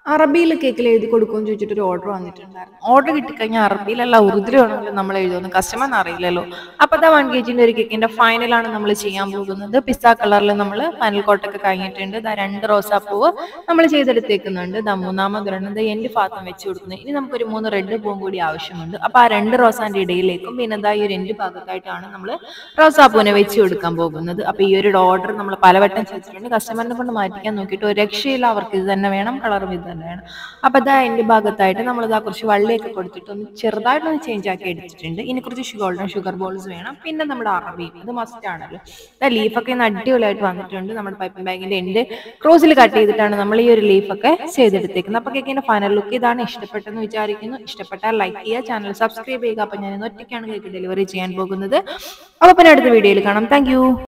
അറബിയിൽ കേക്കിൽ എഴുതി കൊടുക്കുമെന്ന് ചോദിച്ചിട്ട് ഒരു ഓർഡർ വന്നിട്ടുണ്ടായിരുന്നു ഓർഡർ കിട്ടിക്കഴിഞ്ഞാൽ അറബിയിലല്ല ഉറുദിലാണെങ്കിലും നമ്മൾ എഴുതുന്നത് കസ്റ്റമറിന് അറിയില്ലല്ലോ അപ്പോൾ അതാ വൺ കെ ജിൻ്റെ ഒരു കേക്കിൻ്റെ ഫൈനലാണ് നമ്മൾ ചെയ്യാൻ പോകുന്നത് പിസ്സ കളറിൽ നമ്മൾ ഫൈനൽ കോട്ടൊക്കെ കഴിഞ്ഞിട്ടുണ്ട് ഇതാ രണ്ട് റോസാപ്പൂവ് നമ്മൾ ചെയ്തെടുത്തേക്കുന്നുണ്ട് ഇതാ മൂന്നാമത് ഒരെണ്ണം എൻ്റെ ഭാഗത്തും വെച്ച് കൊടുക്കുന്നത് ഇനി നമുക്കൊരു മൂന്ന് റെഡ് പൂവും കൂടി ആവശ്യമുണ്ട് അപ്പോൾ ആ രണ്ട് റോസാൻ്റെ ഇടയിലേക്കും പിന്നെ ഇതാ ഈ ഒരു എൻ്റെ ഭാഗത്തായിട്ടാണ് നമ്മൾ റോസാപ്പൂവിനെ വെച്ച് കൊടുക്കാൻ പോകുന്നത് അപ്പോൾ ഈ ഒരു ഓർഡർ നമ്മൾ പലവട്ടം ചെയ്തിട്ടുണ്ട് കസ്റ്റമറിനെ കൊണ്ട് മാറ്റിക്കാൻ നോക്കിയിട്ട് ഒരു രക്ഷയില്ല അവർക്ക് ഇത് തന്നെ വേണം കളറും ഇത് തന്നെ വേണം അപ്പോൾ ഇതാ എൻ്റെ ഭാഗത്തായിട്ട് നമ്മൾ ഇതാ കുറച്ച് വള്ളിയൊക്കെ കൊടുത്തിട്ട് ഒന്ന് ചെറുതായിട്ടൊന്ന് ചേഞ്ച് ആക്കി എടുത്തിട്ടുണ്ട് ഇനി കുറച്ച് ഗോൾഡൻ ഷുഗർ ബോൾസ് വേണം പിന്നെ നമ്മുടെ അറബിയും ഇത് മസ്റ്റ് ആണല്ലോ ഇതാ ലീഫൊക്കെ ഇന്ന് അടിപൊളിയായിട്ട് വന്നിട്ടുണ്ട് നമ്മുടെ പൈപ്പിംഗ് ബാഗിൻ്റെ എൻ്റെ ക്രോസിൽ കട്ട് ചെയ്തിട്ടാണ് നമ്മൾ ഈ ഒരു ലീഫൊക്കെ ചെയ്തെടുത്തേക്കുന്നത് അപ്പോൾ കേക്കിൻ്റെ ഫൈനൽ ലുക്ക് ഇതാണ് ഇഷ്ടപ്പെട്ടെന്ന് വിചാരിക്കുന്നു ഇഷ്ടപ്പെട്ടാൽ ലൈക്ക് ചെയ്യുക ചാനൽ സബ്സ്ക്രൈബ് ചെയ്യുക അപ്പോൾ ഞാൻ ഇന്ന് ഒറ്റയ്ക്കാണ് കേക്ക് ഡെലിവറി ചെയ്യാൻ പോകുന്നത് അപ്പോൾ പിന്നെ അടുത്ത വീഡിയോയിൽ കാണാം താങ്ക്